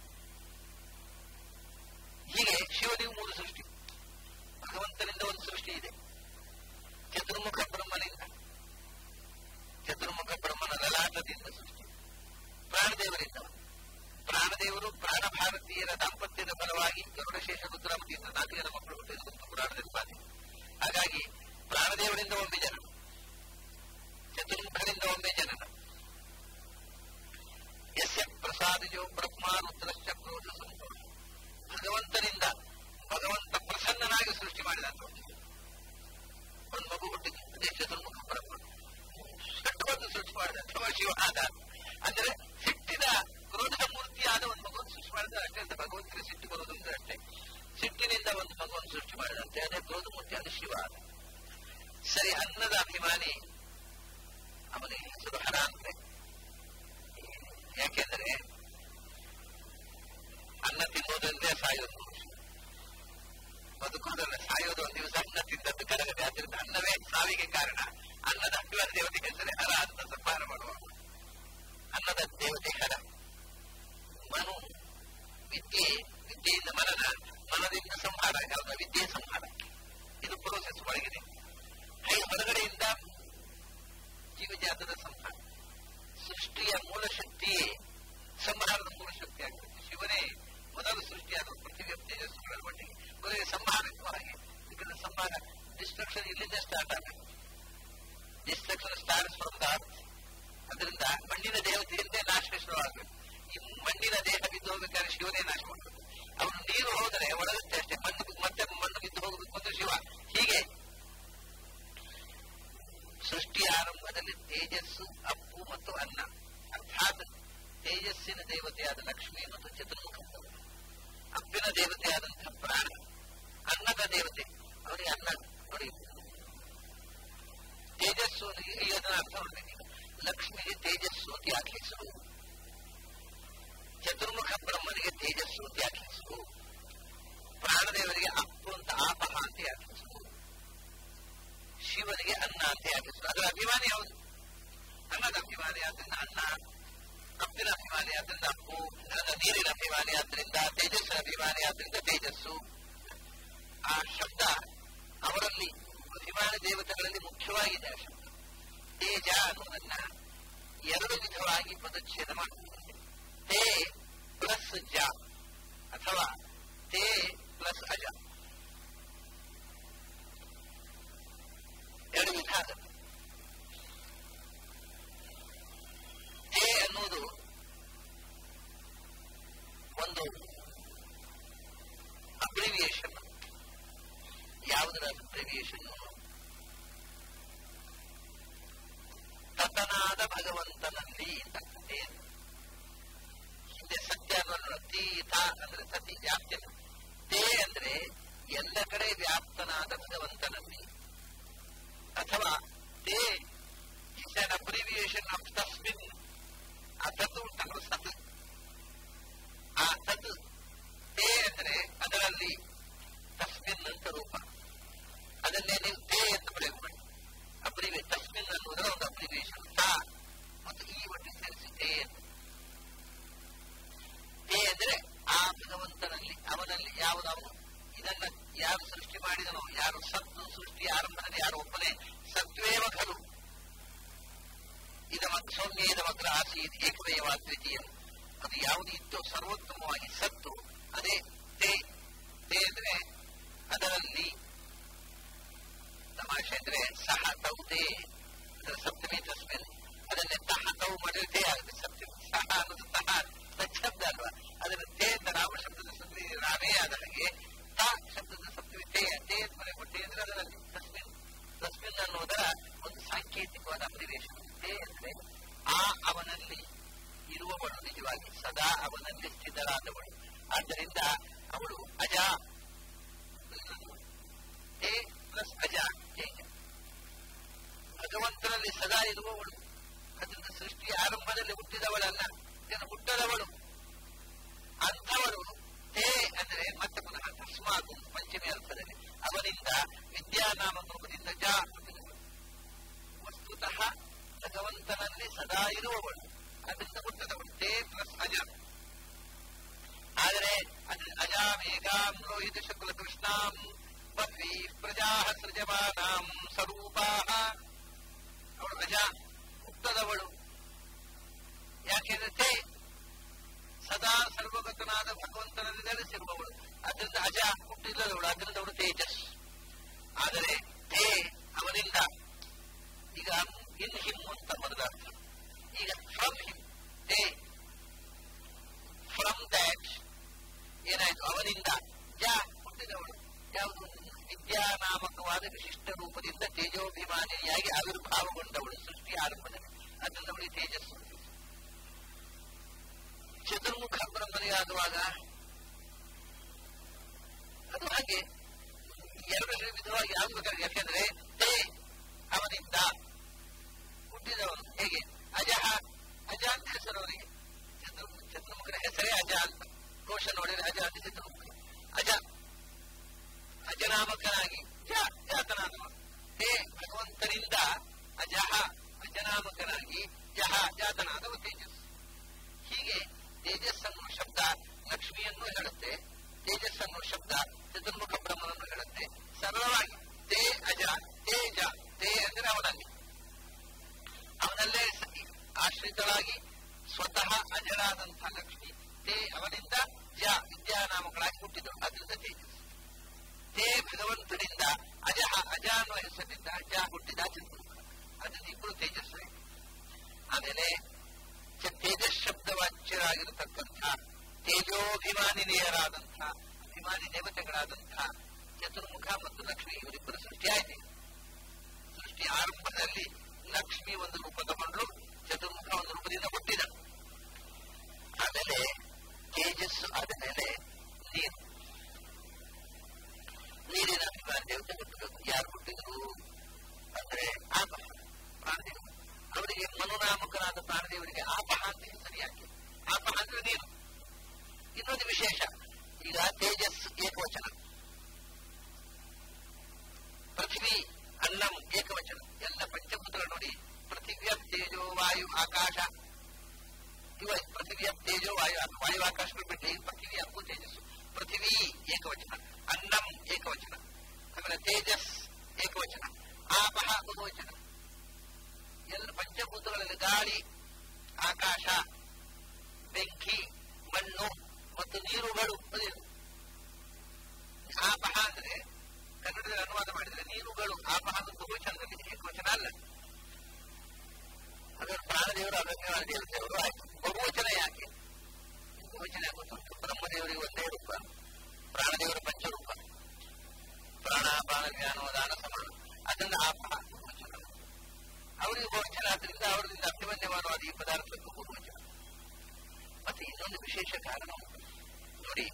ಹೀಗೆ ಶಿವನಿಗೂ ಮೂರು ಸೃಷ್ಟಿ ಭಗವಂತನಿಂದ ಒಂದು ಸೃಷ್ಟಿ ಇದೆ ಚತುರ್ಮುಖ ಬ್ರಹ್ಮನಿಂದ ಚತುರ್ಮುಖ ಬ್ರಹ್ಮನ ಲಲಾಟದಿಂದ ಸೃಷ್ಟಿ ಪ್ರಾಣದೇವರಿಂದ ಪ್ರಾಣದೇವರು ಪ್ರಾಣ ಭಾರತೀಯರ ದಾಂಪತ್ಯದ ಫಲವಾಗಿ ಗರುಡಶೇಷ ರುದ್ರಾಮತಿಯಿಂದ ನಾಲ್ಕು ಜನ ಮಕ್ಕಳು ಹುಟ್ಟಿದಂತ ಪುರಾಣದಲ್ಲಿ ಬಾಧೆ ಹಾಗಾಗಿ ಪ್ರಾಣದೇವರಿಂದ ಒಮ್ಮೆ ಜನ ಚತುರ್ಮುಖರಿಂದ ಒಮ್ಮೆ ಜನನ ಯಸ್ಯ ಪ್ರಸಾದಜೋ ಬ್ರಹ್ಮ ರುದ್ರಶ್ಚ ಕ್ರೋಧ ಸಂಭವ ಭಗವಂತನಿಂದ ಭಗವಂತ ಪ್ರಸನ್ನನಾಗಿ ಸೃಷ್ಟಿ ಮಾಡಿದ ಒಂದು ಮಗು ಹುಟ್ಟಿತು ಅದೇ ಚತುರ್ಮುಖ ಬ್ರಹ್ಮ ಷಟ್ಕೊಂಡು ಸೃಷ್ಟಿ ಮಾಡಿದ ಅಥವಾ ಶಿವ ಆದ ಅಂದರೆ ಸಿಟ್ಟಿದ ಕ್ರೋಧ ಮೂರ್ತಿಯಾದ ಒಂದು ಮಗುವನ್ನು ಸೃಷ್ಟಿ ಮಾಡಿದ ಅಷ್ಟೇ ಅಂತ ಭಗವಂತನ ಸಿಟ್ಟು ಬರೋದು ಅಂದ್ರೆ ಅಷ್ಟೇ ಸಿಟ್ಟಿನಿಂದ ಒಂದು ಮಗುವನ್ನು ಸೃಷ್ಟಿ ಮಾಡಿದಂತೆ ಅದೇ ಕ್ರೋಧ ಮೂರ್ತಿಯಾದ ಶಿವ ಆದ ಸರಿ ಅನ್ನದ ಅಭಿಮಾನಿ ಅವನಿಗೆ ಹೆಸರು ಹರ ಅಂದ್ರೆ ಯಾಕೆಂದರೆ ಅನ್ನ ತಿನ್ನೋದಂದ್ರೆ ಸಾಯೋದು ಬದುಕುವುದಲ್ಲ ಸಾಯೋದು ಒಂದು ದಿವಸ ಅನ್ನ ತಿಂದದ್ದು ಕರಗದೆ ಆದ್ರಿಂದ ಅನ್ನವೇ ಸಾವಿಗೆ ಕಾರಣ ಅನ್ನದ ಅಭಿಮಾನ ದೇವತೆ ಹೆಸರೇ ಹರ ಅಂತ ಸಂಹಾರ ಮಾಡುವ ಅನ್ನದ ದೇವತೆ ಹರ ಮನು ವಿದ್ಯೆ ವಿದ್ಯೆಯಿಂದ ಮನನ ಮನದಿಂದ ಸಂಹಾರ ಯಾವುದು ವಿದ್ಯೆ ಸಂಹಾರ ಇದು ಪ್ರೋಸೆಸ್ ಒಳಗಿದೆ ಹೈ ಹೊರಗಡೆಯಿಂದ ಜೀವಜಾತದ ಸಂಹಾರ ಸೃಷ್ಟಿಯ ಮೂಲ ಶಕ್ತಿಯೇ ಸಂಹಾರದ ಮೂಲ ಶಕ್ತಿ ಆಗುತ್ತೆ ಶಿವನೇ ಮೊದಲು ಸೃಷ್ಟಿಯಾದ ಪೃಥ್ವಿಯ ತೇಜಸ್ಸುಗಳ ಮಟ್ಟಿಗೆ ನಾಶವಾಗಬೇಕು ಈ ಮಣ್ಣಿನ ದೇಹ ಬಿದ್ದು ಹೋಗ್ಬೇಕಾದ್ರೆ ಶಿವನೇ ನಾಶ ಮಾಡಬೇಕು ಅವನು ನೀರು ಹೋದರೆ ಒಳಗುತ್ತೆ ಅಷ್ಟೇ ಮಣ್ಣು ಮತ್ತೆ ಮಣ್ಣು ಬಿದ್ದು ಹೋಗಬೇಕು ಅಂದ್ರೆ ಶಿವ ಹೀಗೆ ಸೃಷ್ಟಿಯ ಆರಂಭದಲ್ಲಿ ತೇಜಸ್ಸು ಅಪ್ಪು ಮತ್ತು ಅನ್ನ ಅರ್ಥಾತ್ ತೇಜಸ್ಸಿನ ದೇವತೆಯಾದ ಲಕ್ಷ್ಮಿ ಮತ್ತು ಚತುರ್ಮುಖ ಅಪ್ಪಿನ ದೇವತೆಯಾದಂತಹ ಪ್ರಾಣ ಅನ್ನದ ದೇವತೆ ಅವರಿಗೆ ಅನ್ನ ನೋಡಿ ತೇಜಸ್ಸು ಇದನ್ನ ಅರ್ಥ ಮಾಡಬೇಕು ಲಕ್ಷ್ಮಿಗೆ ತೇಜಸ್ಸು ಅಂತ ಯಾಕೆ ಹೆಸರು ಚತುರ್ಮುಖ ಬ್ರಹ್ಮನಿಗೆ ತೇಜಸ್ಸು ಅಂತ ಯಾಕೆ ಹೆಸರು ಪ್ರಾಣದೇವರಿಗೆ ಅಪ್ಪು ಅಂತ ಆಪಹ ಅಂತ ಯಾಕೆ ಹೆಸರು ಶಿವನಿಗೆ ಅನ್ನ ಅಂತ ಯಾಕೆ ಹೆಸರು ಅದರ ಅಭಿಮಾನಿ ಯಾವುದು ಅನ್ನದ ಅಭಿಮಾನಿ ಆದ್ರಿಂದ ಅನ್ನ ಅಪ್ಪಿನ ಅಭಿಮಾನಿ ಆದ್ರಿಂದ ಅಪ್ಪು ನೀರಿನ ಅಭಿಮಾನಿ ಆದ್ರಿಂದ ತೇಜಸ್ಸಿನ ಅಭಿಮಾನಿ ಆದ್ರಿಂದ ತೇಜಸ್ಸು ಆ ಶಬ್ದ ಅವರಲ್ಲಿ ಅಭಿಮಾನಿ ದೇವತೆಗಳಲ್ಲಿ ಮುಖ್ಯವಾಗಿದೆ ಆ ಶಬ್ದ ತೇಜ ಅನ್ನೋದನ್ನ ಎರಡು ವಿಧವಾಗಿ ಪದಚ್ಛೇದ ಮಾಡುತ್ತದೆ ತೇ ಪ್ಲಸ್ ಜ ಅಥವಾ ತೇ ಪ್ಲಸ್ ಅಜ ಎರಡು ವಿಧ ಆಗುತ್ತೆ ತೇ ಅನ್ನುವುದು ಒಂದು ಅಬ್ರಿವಿಯೇಷನ್ ಯಾವುದರ ಅಬ್ರಿವಿಯೇಷನ್ ತತನಾದ ಭಗವಂತನಲ್ಲಿ ಅಂತ ಹಿಂದೆ ಸತ್ಯ ಅನ್ನೋದು ತೀತ ಅಂದ್ರೆ ಸತಿ ವ್ಯಾಪ್ತಿ ತೇ ಅಂದ್ರೆ ಎಲ್ಲ ಕಡೆ ವ್ಯಾಪ್ತನಾದ ಭಗವಂತನಲ್ಲಿ ಅಥವಾ ತೇ ಇಸ್ ಅನ್ ಅಬ್ರಿವಿಯೇಷನ್ ಆಫ್ ತಸ್ಮಿನ್ ಆ ತತ್ ಉಂಟಲ್ಲ ಸತ್ ಆ ತತ್ ತೇ ಅಂದ್ರೆ ಅದರಲ್ಲಿ ತಸ್ಮಿನ್ ಅಂತ ರೂಪ ಅದನ್ನೇ ನೀವು ತೇ ಅಂತ ಪ್ರಯೋಗ ಮಾಡಿ ಅಬ್ರಿವೇ ತಸ್ಮಿನ್ ಅನ್ನುವುದರ ಒಂದು ಅಬ್ರಿವೇಶನ್ ತಾ ಮತ್ತು ಈ ಒಟ್ಟಿಗೆ ಸೇರಿಸಿ ತೇ ತೇ ಅಂದ್ರೆ ಆ ಭಗವಂತನಲ್ಲಿ ಅವನಲ್ಲಿ ಯಾವುದವನು ಇದನ್ನ ಯಾರು ಸೃಷ್ಟಿ ಮಾಡಿದನೋ ಯಾರು ಸತ್ತು ಸೃಷ್ಟಿ ಆರಂಭದಲ್ಲಿ ಯಾರು ಒಬ್ಬನೇ ಸತ್ವೇವ ಖಲು ಇದಮಗ್ ಸೌಮ್ಯೇದಮಗ್ರ ಆಸೀತ್ ಏಕಮೇವ ದ್ವಿತೀಯ ಅದು ಯಾವುದು ಇತ್ತೋ ಸರ್ವೋತ್ತಮವಾಗಿ ಸತ್ತು ಅದೇ ತೇ ತೇ ಅಂದ್ರೆ ಅದರಲ್ಲಿ ತಮಾಷೆ ಅಂದ್ರೆ ಸಹ ತೌತೆ ಅದರ ಸಪ್ತಮಿ ತಸ್ಮಿನ್ ಅದನ್ನೇ ತಹ ತೌ ಮಾಡಿದ್ರೆ ತೇ ಆಗುತ್ತೆ ಸಪ್ತಮಿ ಸಹ ಅನ್ನೋದು ತಹ ತಚ್ಛಬ್ದ ಅಲ್ವಾ ಅದರ ತೇ ಅಂತ ರಾಮ ಶಬ್ದದ ಸಪ್ತಮಿ ರಾಮೇ ಆದ ಹಾಗೆ ತ ಶಬ್ದದ ಸಪ್ತಮಿ ತೇ ತೇ ಅಂತ ಮನೆ ಕೊಟ್ಟೆ ಅಂದ್ರೆ ಅದರಲ್ಲಿ ತಸ್ಮಿನ್ ತಸ್ಮಿನ್ ಅನ್ನುವುದರ ಒಂದು ಸಾಂಕೇತಿಕವಾದ ಅಬ್ರಿವೇಶನ್ ತೇ ಅಂದ್ರೆ ಆ ಅವನಲ್ಲಿ ಇರುವವಳು ನಿಜವಾಗಿ ಸದಾ ಅವನಲ್ಲಿ ಸ್ಥಿತರಾದವಳು ಆದ್ದರಿಂದ ಅವಳು ಅಜ ತೇ ಪ್ಲಸ್ ಅಜ ತೇಜ ಭಗವಂತನಲ್ಲಿ ಸದಾ ಇರುವವಳು ಅದರಿಂದ ಸೃಷ್ಟಿಯ ಆರಂಭದಲ್ಲಿ ಹುಟ್ಟಿದವಳಲ್ಲ ಇದನ್ನು ಹುಟ್ಟದವಳು ಅಂಥವಳು ತೇ ಅಂದ್ರೆ ಮತ್ತೆ ಪುನಃ ತಸ್ಮಾತ್ ಪಂಚಮಿ ಅರ್ಥದಲ್ಲಿ ಅವನಿಂದ ವಿದ್ಯಾನಾಮ ರೂಪದಿಂದ ಜ ವಸ್ತುತಃ ಭಗವಂತನಲ್ಲಿ ಸದಾ ಇರುವವಳು ಅದರಿಂದ ಹುಟ್ಟದವಳು ತೇ ಪ್ಲಸ್ ಅಜ ಆದರೆ ಅಜಾಮೇಘಾಂ ರೋಹಿತ ಶುಕ್ಲ ಕೃಷ್ಣಾಂ ಬದ್ವಿ ಪ್ರಜಾ ಸೃಜಮಾನಾಂ ಸ್ವರೂಪಾ ಅವಳು ಅಜ ಹುಟ್ಟದವಳು ಯಾಕೆಂದ್ರೆ ತೇ ಸದಾ ಸರ್ವಗತನಾದ ಭಗವಂತನಲ್ಲಿ ನೆಲೆಸಿರುವವಳು ಅದರಿಂದ ಅಜ ಹುಟ್ಟಿಲ್ಲದವಳು ಅದರಿಂದ ಅವಳು ತೇಜಸ್ ಆದರೆ ತೇ ಅವನಿಂದ ಈಗ ಇನ್ ಹಿಮ್ ಅಂತ ಮೊದಲರ್ಥ ಈಗ ಫ್ರಮ್ ಹಿಮ್ ತೇ ಫ್ರಮ್ ದ್ಯಾಟ್ ಏನಾಯ್ತು ಅವನಿಂದ ಜ ಹುಟ್ಟಿದವಳು ಯಾವುದು ವಿದ್ಯಾನಾಮಕವಾದ ವಿಶಿಷ್ಟ ರೂಪದಿಂದ ತೇಜೋಭಿಮಾನಿಯಾಗಿ ಆವಿರ್ಭಾವಗೊಂಡವಳು ಸೃಷ್ಟಿ ಆರಂಭದಲ್ಲಿ ಅದರಿಂದ ಅವಳಿಗೆ ತೇಜಸ್ಸು ಚತುರ್ಮುಖ ಬ್ರಹ್ಮನಿಗಾಗುವಾಗ ಅದು ಹಾಗೆ ಎರಡು ವಿಧವಾಗಿ ಆಗಬೇಕಾದ್ರೆ ಯಾಕೆಂದ್ರೆ ತೇ ಅವನಿಂದ ಹುಟ್ಟಿದವನು ಹೇಗೆ ಅಜಹ ಅಜ ಅಂತ ಹೆಸರು ಅವನಿಗೆ ಚತುರ್ಮುಖ ಚತುರ್ಮುಖನ ಹೆಸರೇ ಅಜ ಅಂತ ಕೋಶ ನೋಡಿದ್ರೆ ಅಜ ಅಂತ ಚತುರ್ಮುಖ ಅಜ ಅಜನಾಮಕನಾಗಿ ಜ ಜಾತನಾದವ ಹೇ ಭಗವಂತನಿಂದ ಅಜಹ ಅಜನಾಮಕನಾಗಿ ಜಹ ಜಾತನಾದವ ತೇಜಸ್ ಹೀಗೆ ತೇಜಸ್ ಅನ್ನುವ ಶಬ್ದ ಲಕ್ಷ್ಮಿಯನ್ನು ಹೇಳುತ್ತೆ ತೇಜಸ್ ಅನ್ನುವ ಶಬ್ದ ಚತುರ್ಮುಖ ಬ್ರಹ್ಮನನ್ನು ಹೇಳುತ್ತೆ ಸರಳವಾಗಿ ತೇ ಅಜ ತೇಜ ತೇ ಅಂದ್ರೆ ಅವನಲ್ಲಿ ಅವನಲ್ಲೇ ಆಶ್ರಿತಳಾಗಿ ಸ್ವತಃ ಅಜರಾದಂತಹ ಲಕ್ಷ್ಮಿ ತೇ ಅವನಿಂದ ಜ ವಿದ್ಯಾನಾಮಗಳಾಗಿ ಹುಟ್ಟಿದಳು ಅದರಿಂದ ತೇಜಸ್ ತೇ ಭಗವಂತನಿಂದ ಅಜಹ ಅಜ ಅನ್ನುವ ಹೆಸರಿನಿಂದ ಅಜ ಹುಟ್ಟಿದ ಚತುರ್ಮುಖ ಅದರಿಂದ ಇಬ್ಬರು ತೇಜಸ್ವಿ ಆಮೇಲೆ ತೇಜಸ್ ಶಬ್ದವ ತೇಜೋಭಿಮಾನಿನಿಯರಾದಂತಹ ಅಭಿಮಾನಿ ದೇವತೆಗಳಾದಂತಹ ಚತುರ್ಮುಖ ಮತ್ತು ಲಕ್ಷ್ಮಿ ಇವರಿಬ್ಬರು ಸೃಷ್ಟಿಯಾಯಿತು ಸೃಷ್ಟಿ ಆರಂಭದಲ್ಲಿ ಲಕ್ಷ್ಮಿ ಒಂದು ರೂಪ ತಗೊಂಡ್ರು ಚತುರ್ಮುಖ ಒಂದು ರೂಪದಿಂದ ಹುಟ್ಟಿದ ಆಮೇಲೆ ತೇಜಸ್ಸು ಆದ ಮೇಲೆ ನೀರು ನೀರಿನ ಅಭಿಮಾನಿ ದೇವತೆ ಹುಟ್ಟಬೇಕು ಯಾರು ಹುಟ್ಟಿದ್ರು ಅಂದ್ರೆ ಆಪಹ ಪ್ರಾಣದೇವರು ಅವರಿಗೆ ಮನುನಾಮಕರಾದ ಪ್ರಾಣದೇವರಿಗೆ ಆಪಹ ಅಂತ ಹೆಸರು ಯಾಕೆ ಆಪಹ ಅಂದ್ರೆ ನೀರು ಇನ್ನೊಂದು ವಿಶೇಷ ಈಗ ತೇಜಸ್ ಏಕವಚನ ಪೃಥ್ವಿ ಅನ್ನಂ ಏಕವಚನ ಎಲ್ಲ ಪಂಚಭೂತಗಳು ನೋಡಿ ಪೃಥಿವ್ಯ ತೇಜೋ ವಾಯು ಆಕಾಶ ಇವ ಪೃಥಿವಿಯ ತೇಜೋ ವಾಯು ವಾಯು ಆಕಾಶಗಳು ಬಿಟ್ಟು ಪೃಥಿವಿ ಅಪ್ಪು ತೇಜಸ್ಸು ಪೃಥಿವಿ ಏಕವಚನ ಅನ್ನಂ ಏಕವಚನ ಆಮೇಲೆ ತೇಜಸ್ ಏಕವಚನ ಆಪಹ ಬಹುವಚನ ಎಲ್ಲ ಪಂಚಭೂತಗಳಲ್ಲಿ ಗಾಳಿ ಆಕಾಶ ಬೆಂಕಿ ಮಣ್ಣು ಮತ್ತು ನೀರುಗಳು ಅದೇನು ಆಪಹ ಅಂದ್ರೆ ಕನ್ನಡದಲ್ಲಿ ಅನುವಾದ ಮಾಡಿದ್ರೆ ನೀರುಗಳು ಆಪಹ ಅಂತ ಬಹುವಚನದಲ್ಲಿ ಏಕವಚನ ಅಲ್ಲ ಅದರ ಪ್ರಾಣದೇವರು ಅಗಮ್ಯವಾದ ದೇವತೆಯವರು ಆಯ್ತು ಬಹುವಚನ ಯಾಕೆ ಬಹುವಚನ ಗೊತ್ತುಂಟು ಬ್ರಹ್ಮದೇವರಿಗೆ ಒಂದೇ ರೂಪ ಪ್ರಾಣದೇವರು ಪಂಚರೂಪ ಪ್ರಾಣಾಪಾನ ಜ್ಞಾನೋದಾನ ಸಮಾನ ಅದನ್ನ ಆಪಹ ಬಹುವಚನ ಅವರಿಗೆ ಬಹುವಚನ ಆದ್ರಿಂದ ಅವರಿಂದ ಅಭಿಮನ್ಯಮಾನವಾದ ಈ ಪದಾರ್ಥಕ್ಕೂ ಬಹುವಚನ ಮತ್ತೆ ಇನ್ನೊಂದು ವಿಶೇಷ ಕಾರಣ ಉಂಟು ನೋಡಿ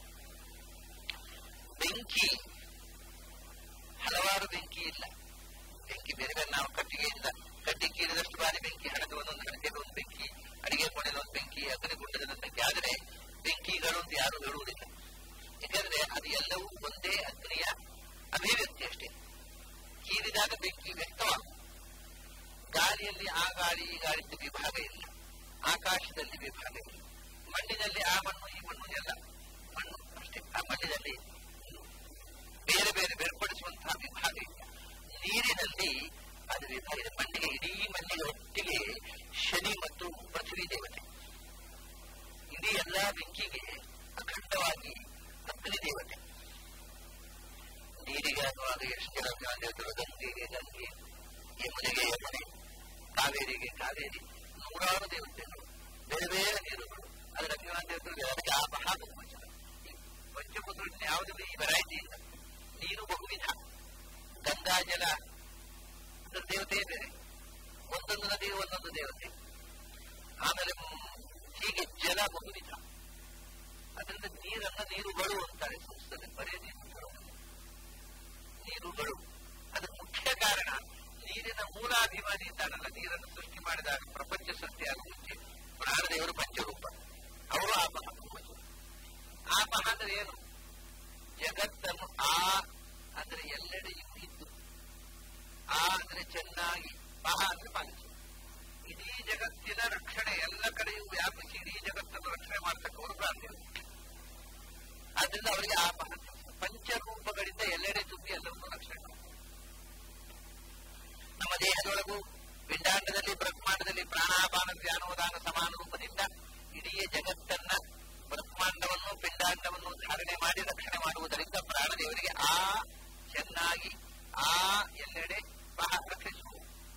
ಬೆಂಕಿ ಹಲವಾರು ಬೆಂಕಿ ಇಲ್ಲ ಬೆಂಕಿ ಬೇರೆ ಬೇರೆ ನಾವು ಕಟ್ಟಿಗೆಯಿಂದ ಕಡ್ಡಿ ಕೀರಿದಷ್ಟು ಬಾರಿ ಬೆಂಕಿ ಹಣದ ಒಂದೊಂದು ಹಣತೆಗೆ ಒಂದು ಬೆಂಕಿ ಅಡಿಗೆ ಕೋಣೆದ ಒಂದು ಬೆಂಕಿ ಅಗ್ನಿಗುಂಡದ ಬೆಂಕಿ ಆದರೆ ಬೆಂಕಿಗಳು ಅಂತ ಯಾರು ಹೇಳುವುದಿಲ್ಲ ಯಾಕಂದ್ರೆ ಅದು ಎಲ್ಲವೂ ಒಂದೇ ಅಗ್ನಿಯ ಅಭಿವ್ಯಕ್ತಿ ಅಷ್ಟೇ ಕೀರಿದಾಗ ಬೆಂಕಿ ವ್ಯಕ್ತವಾಗುವುದು ಗಾಳಿಯಲ್ಲಿ ಆ ಗಾಳಿ ಈ ಗಾಳಿದ್ದು ವಿಭಾಗ ಇಲ್ಲ ಆಕಾಶದಲ್ಲಿ ವಿಭಾಗ ಇಲ್ಲ ಮಣ್ಣಿನಲ್ಲಿ ಆ ಮಣ್ಣು ಈ ಮಣ್ಣು ಎಲ್ಲ ಮಣ್ಣು ಅಷ್ಟೇ ಆ ಮಣ್ಣಿನಲ್ಲಿ ಬೇರೆ ಬೇರೆ ಬೇರ್ಪಡಿಸುವಂತಹ ವಿಭಾಗ ಇಲ್ಲ ನೀರಿನಲ್ಲಿ ಅದು ವಿಭಾಗ ಇದೆ ಮಣ್ಣಿಗೆ ಇಡೀ ಮಣ್ಣಿಗೆ ಒಟ್ಟಿಗೆ ಶನಿ ಮತ್ತು ಪೃಥ್ವಿ ದೇವತೆ ಇಡೀ ಎಲ್ಲ ಬೆಂಕಿಗೆ ಅಖಂಡವಾಗಿ ಅಗ್ನಿ ದೇವತೆ ನೀರಿಗೆ ಅನ್ನುವಾಗ ಎಷ್ಟು ಜನ ದೇವತೆಗಳು ಗಂಗೆಗೆ ಗಂಗೆ ಯಮುನೆಗೆ ಯಮುನೆ ಕಾವೇರಿಗೆ ಕಾವೇರಿ ನೂರಾರು ದೇವತೆಗಳು ಬೇರೆ ಬೇರೆ ನೀರುಗಳು ಅದರ ಅಜ್ಞಾನ ದೇವತೆಗಳು ಅದಕ್ಕೆ ಆಪಹ ಬಹುವಚನ ಈ ಪಂಚಭೂತಗಳಲ್ಲಿ ಯಾವುದೇ ಈ ವೆರೈಟಿ ಇಲ್ಲ ನೀರು ಬಹುವಿಧ ಗಂಗಾಜಲ ಅದರ ದೇವತೆ ಬೇರೆ ಒಂದೊಂದು ನದಿ ಒಂದೊಂದು ದೇವತೆ ಆಮೇಲೆ ಹೀಗೆ ಜಲ ಬಹುವಿಧ ಅದರಿಂದ ನೀರನ್ನ ನೀರುಗಳು ಅಂತಾರೆ ಸಂಸ್ಕೃತದಲ್ಲಿ ಬರೀ ನೀರುಗಳು ನೀರುಗಳು ಅದಕ್ಕೆ ಮುಖ್ಯ ಕಾರಣ ನೀರಿನ ಮೂಲಾಭಿಮಾನಿ ಇದ್ದಾನಲ್ಲ ನೀರನ್ನು ಸೃಷ್ಟಿ ಮಾಡಿದಾಗ ಪ್ರಪಂಚ ಸೃಷ್ಟಿಯಾಗುವ ಮುಂಚೆ ಪ್ರಾಣದೇವರು ಪಂಚರೂಪ ಅವರು ಆಪಹ ಆಪಹ ಅಂದ್ರೆ ಏನು ಜಗತ್ತನ್ನು ಆ ಅಂದ್ರೆ ಎಲ್ಲೆಡೆಯೂ ಇದ್ದು ಆ ಅಂದ್ರೆ ಚೆನ್ನಾಗಿ ಪಹ ಅಂದ್ರೆ ಪಾಲಿಸು ಇಡೀ ಜಗತ್ತಿನ ರಕ್ಷಣೆ ಎಲ್ಲ ಕಡೆಯೂ ವ್ಯಾಪಿಸಿ ಇಡೀ ಜಗತ್ತನ್ನು ರಕ್ಷಣೆ ಮಾಡತಕ್ಕವರು ಪ್ರಾಣಿಗಳು ಆದ್ರಿಂದ ಅವರಿಗೆ ಆಪಹ ಪಂಚರೂಪಗಳಿಂದ ಎಲ್ಲೆಡೆ ತುಂಬಿ ಎಲ್ಲವನ್ನೂ ರಕ್ಷಣೆ ಮಾಡ್ತಾರೆ ನಮ್ಮ ದೇಹದೊಳಗೂ ಪಿಂಡಾಂಡದಲ್ಲಿ ಬ್ರಹ್ಮಾಂಡದಲ್ಲಿ ಪ್ರಾಣಾಪಾನ ಜ್ಞಾನೋದಾನ ಸಮಾನ ರೂಪದಿಂದ ಇಡೀ ಜಗತ್ತನ್ನ ಬ್ರಹ್ಮಾಂಡವನ್ನು ಪಿಂಡಾಂಡವನ್ನು ಧಾರಣೆ ಮಾಡಿ ರಕ್ಷಣೆ ಮಾಡುವುದರಿಂದ ಪ್ರಾಣದೇವರಿಗೆ ಆ ಚೆನ್ನಾಗಿ ಆ ಎಲ್ಲೆಡೆ ಬಹ ರಕ್ಷಿಸುವುದು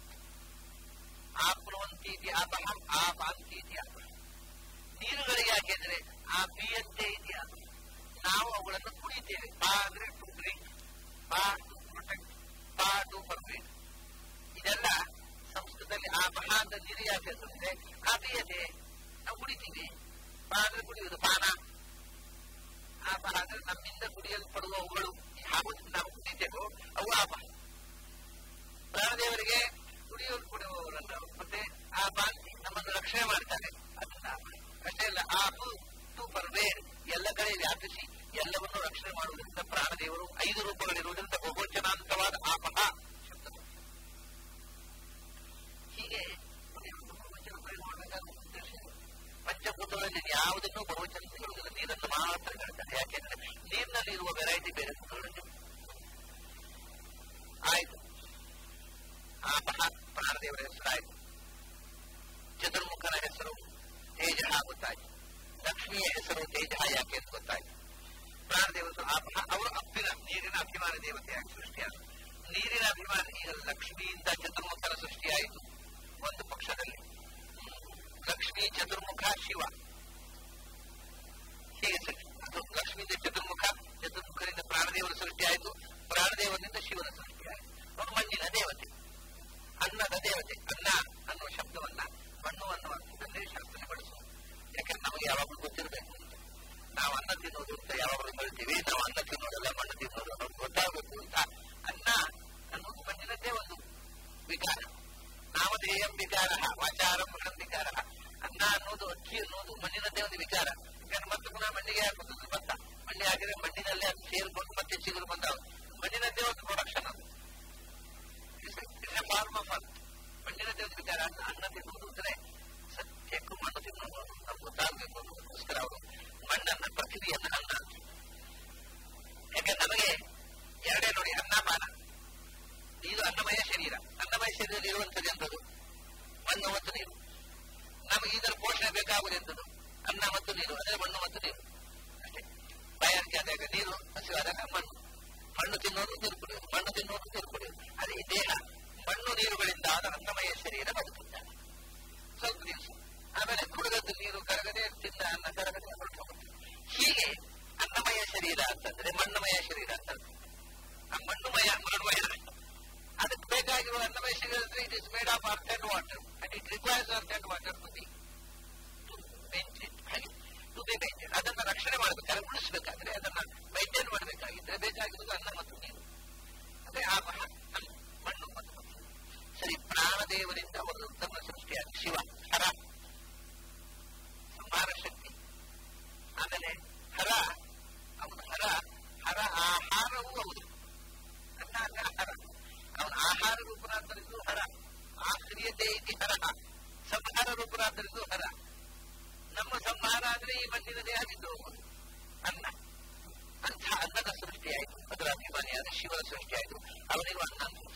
ಆಪ್ನುವಂತೀತಿ ಅಪಹ ಆ ಪಾಂತೀತಿ ಅಪಹ ನೀರುಗಳಿಗೆ ಯಾಕೆಂದ್ರೆ ಆ ಪಿಯಂತೆ ಇತಿ ಅಪಹ ನಾವು ಅವುಗಳನ್ನು ಕುಡಿತೇವೆ ಪಾ ಅಂದ್ರೆ ಟು ಡ್ರಿಂಕ್ ಪಾ ಟು ಪ್ರೊಟೆಕ್ಟ್ ಪಾ ಟು ಪರ್ಫೆಕ್ಟ್ ಇದೆಲ್ಲ ಸಂಸ್ಕೃತದಲ್ಲಿ ಆಪಹ ಅಂತ ನೀರು ಯಾಕೆ ಅಂತಂದ್ರೆ ಆ ಪಿಯತೆ ನಾವು ಕುಡಿತೀವಿ ಪಾ ಅಂದ್ರೆ ಕುಡಿಯುವುದು ಪಾನ ಆಪಹ ಅಂದ್ರೆ ನಮ್ಮಿಂದ ಕುಡಿಯಲ್ಪಡುವ ಅವುಗಳು ಹಾಗೂ ನಾವು ಕುಡಿತೇವೋ ಅವು ಆಪಹ ಪ್ರಾಣದೇವರಿಗೆ ಕುಡಿಯೋರು ಕುಡಿಯುವವರಲ್ಲ ಮತ್ತೆ ಆ ಬಾಂತಿ ನಮ್ಮನ್ನು ರಕ್ಷಣೆ ಮಾಡ್ತಾರೆ ಅದನ್ನ ಅಷ್ಟೇ ಅಲ್ಲ ಆಪು ಟು ಪರ್ವೇಡ್ ಎಲ್ಲ ಕಡೆ ವ್ಯಾಪಿಸಿ ಎಲ್ಲವನ್ನು ರಕ್ಷಣೆ ಮಾಡುವುದರಿಂದ ಪ್ರಾಣದೇವರು ಐದು ರೂಪಗಳಿರುವುದರಿಂದ ಬಹುವಚನಾಂತವಾದ ಆಪಹ ಶಬ್ದ ಹೀಗೆ ಬಹುವಚನ ಪ್ರಯೋಗ ಮಾಡಬೇಕಾದ ಉದ್ದೇಶ ಪಂಚಭೂತಗಳಲ್ಲಿ ಯಾವುದನ್ನೂ ಬಹುವಚನ ಹೇಳುವುದಿಲ್ಲ ನೀರನ್ನು ಮಾತ್ರ ಹೇಳ್ತಾರೆ ಯಾಕೆಂದ್ರೆ ನೀರಿನಲ್ಲಿ ಇರುವ ವೆರೈಟಿ ಬೇರೆ ಭೂತಗಳಲ್ಲಿ ಆಯ್ತು ಆಪಹ ಪ್ರಾಣದೇವರ ಹೆಸರಾಯಿತು ಚತುರ್ಮುಖನ ಹೆಸರು ತೇಜ ಗೊತ್ತಾಯ್ತು ಲಕ್ಷ್ಮಿಯ ಹೆಸರು ತೇಜ ಯಾಕೆ ಅಂತ ಗೊತ್ತಾಯ್ತು ಪ್ರಾಣದೇವರು ಆಪಹ ಅವರು ಅಪ್ಪಿನ ನೀರಿನ ಅಭಿಮಾನ ದೇವತೆಯಾಗಿ ಸೃಷ್ಟಿಯಾದ ನೀರಿನ ಅಭಿಮಾನ ಈಗ ಲಕ್ಷ್ಮಿಯಿಂದ ಚತುರ್ಮುಖನ ಸೃಷ್ಟಿಯಾಯಿತು ಒಂದು ಪಕ್ಷದಲ್ಲಿ ಲಕ್ಷ್ಮೀ ಚತುರ್ಮುಖ ಶಿವ ಹೀಗೆ ಸೃಷ್ಟಿ ಅದು ಲಕ್ಷ್ಮಿಯಿಂದ ಚತುರ್ಮುಖ ಚತುರ್ಮುಖರಿಂದ ಪ್ರಾಣದೇವರ ಸೃಷ್ಟಿ ಆಯಿತು ಪ್ರಾಣದೇವರಿಂದ ಶಿವನ ಸೃಷ್ಟಿ ಆಯಿತು ಅವನು ಮಣ್ಣಿನ ದೇವತೆ ಅನ್ನದ ದೇವತೆ ಅನ್ನ ಅನ್ನುವ ಶಬ್ದವನ್ನ ಮಣ್ಣು ಅನ್ನುವ ಅರ್ಥದಲ್ಲಿ ಶಾಸ್ತ್ರ ಬಳಸುವ ಯಾಕಂದ್ರೆ ನಮಗೆ ಯಾವಾಗಲೂ ಗೊತ್ತಿರಬೇಕು ಅಂತ ನಾವು ಅನ್ನ ತಿನ್ನೋದು ಅಂತ ಯಾವಾಗಲೂ ಹೇಳ್ತೀವಿ ನಾವು ಅನ್ನ ತಿನ್ನೋದಲ್ಲ ಮಣ್ಣು ತಿನ್ನೋದು ಅನ್ನೋದು ಗೊತ್ತಾಗಬೇಕು ಅಂತ ಅನ್ನ ಅನ್ನೋದು ಮಣ್ಣಿನದ್ದೇ ಒಂದು ವಿಕಾರ ನಾಮಧೇಯಂ ವಿಕಾರ ವಾಚಾರಂ ಮೃಗಂ ವಿಕಾರ ಅನ್ನ ಅನ್ನೋದು ಅಕ್ಕಿ ಅನ್ನೋದು ಮಣ್ಣಿನದ್ದೇ ಒಂದು ವಿಕಾರ ಯಾಕಂದ್ರೆ ಮತ್ತೆ ಪುನಃ ಮಣ್ಣಿಗೆ ಹಾಕುತ್ತದೆ ಭತ್ತ ಮಣ್ಣಿ ಹಾಕಿದ್ರೆ ಮಣ್ಣಿನಲ್ಲೇ ಅದು ಸೇರಿಕೊಂಡು ಮತ್ತೆ ಚಿಗುರು ಬಂದಾವ ಮಣ್ಣಿನದ್ದೇ ಒಂದು ಪ್ರೊಡಕ್ಷನ್ ಅದು ಫಾರ್ಮ್ ಆಫ್ ಅರ್ತ್ ಮಣ್ಣಿನದ್ದೇ ಒಂದು ವಿಚಾರ ಅನ್ನ ಅನ್ನ ತಿನ್ನುವುದು ಅಂದ್ರೆ ಸತ್ಯಕ್ಕೂ ಮಣ್ಣು ತಿನ್ನುವುದು ನಮ್ಗೆ ಗೊತ್ತಾಗಬೇಕು ಅನ್ನೋದಕ್ಕೋಸ್ಕರ ಅವರು ಮಣ್ಣನ್ನ ಪ್ರಕೃತಿಯನ್ನ ಅನ್ನ ಅಂತ ಯಾಕಂದ್ರೆ ನಮಗೆ ಎರಡೇ ನೋಡಿ ಅನ್ನಪಾನ ಇದು ಅನ್ನಮಯ ಶರೀರ ಅನ್ನಮಯ ಶರೀರದಲ್ಲಿ ಇರುವಂತದ್ದು ಎಂತದ್ದು ಮಣ್ಣು ಮತ್ತು ನೀರು ನಮಗೆ ಇದರ ಪೋಷಣೆ ಬೇಕಾಗುವುದೆಂತದ್ದು ಅನ್ನ ಮತ್ತು ನೀರು ಅಂದರೆ ಮಣ್ಣು ಮತ್ತು ನೀರು ಅಷ್ಟೇ ಬಾಯಾರಿಕೆ ಆದಾಗ ನೀರು ಹಸಿವಾದಾಗ ಮಣ್ಣು ಮಣ್ಣು ತಿನ್ನೋದು ನೀರು ಕುಡಿಯೋದು ಮಣ್ಣು ತಿನ್ನೋದು ನೀರು ಕುಡಿಯೋದು ಅದೇ ಈ ದೇಹ ಮಣ್ಣು ನೀರುಗಳಿಂದ ಆದ ಅನ್ನಮಯ ಶರೀರ ಬದುಕುತ್ತಾನೆ ಸ್ವಲ್ಪ ದಿವಸ ಆಮೇಲೆ ಕುಡಿದದ್ದು ನೀರು ಕರಗದೆ ತಿಂದ ಅನ್ನ ಕರಗದೆ ಹೊರಟು ಹೋಗುತ್ತೆ ಹೀಗೆ ಅನ್ನಮಯ ಶರೀರ ಅಂತಂದ್ರೆ ಮಣ್ಣುಮಯ ಶರೀರ ಅಂತ ಆ ಮಣ್ಣುಮಯ ಮಣ್ಣುಮಯ ಅದಕ್ಕೆ ಬೇಕಾಗಿರುವ ಅನ್ನಮಯ ಶರೀರ ಅಂದ್ರೆ it is made of earth and water and it requires earth and water to be maintain ಹಾಗೆ ಟು ಬಿ ಮೇಂಟೈನ್ ಅದನ್ನ ರಕ್ಷಣೆ ಮಾಡಬೇಕಾದ್ರೆ ಉಳಿಸಬೇಕಾದ್ರೆ ಅದನ್ನ ಮೈಂಟೈನ್ ಮಾಡಬೇಕಾಗಿದ್ರೆ ಬೇಕಾಗಿರೋದು ಅನ್ನ ಮತ್ತು ನೀರು ಅದೇ ಆ ಮಹ ಅನ್ನ, ಮಣ್ಣು ಮತ್ತು ನೀರು. ಸರಿ ಪ್ರಾಣದೇವರಿಂದ ಒಂದು ತನ್ನ ಸೃಷ್ಟಿಯಾದ ಶಿವ ಹರ ಸಂಹಾರ ಶಕ್ತಿ ಆಮೇಲೆ ಹರ ಅವನು ಹರ ಹರ ಆಹಾರವೂ ಹೌದು ಅನ್ನ ಅಂದ್ರೆ ಆಹಾರ ಅವನ ಆಹಾರ ರೂಪನಾದ್ದರಿಂದ ಹರ ಆಕ್ರಿಯತೆ ಇತಿ ಹರ ಸಂಹಾರ ರೂಪನಾದ್ದರಿಂದ ಹರ ನಮ್ಮ ಸಂಹಾರ ಅಂದ್ರೆ ಈ ಮಣ್ಣಿನ ದೇಹ ಬಿದ್ದು ಹೋಗುವುದು ಅನ್ನ ಅಂಥ ಅನ್ನದ ಸೃಷ್ಟಿಯಾಯಿತು ಅದರ ಅಭಿಮಾನಿಯಾದ ಶಿವನ ಸೃಷ್ಟಿಯಾಯಿತು ಅವನಿಗೂ ಅನ್ನ ಅಂತ ಹೆಸರು.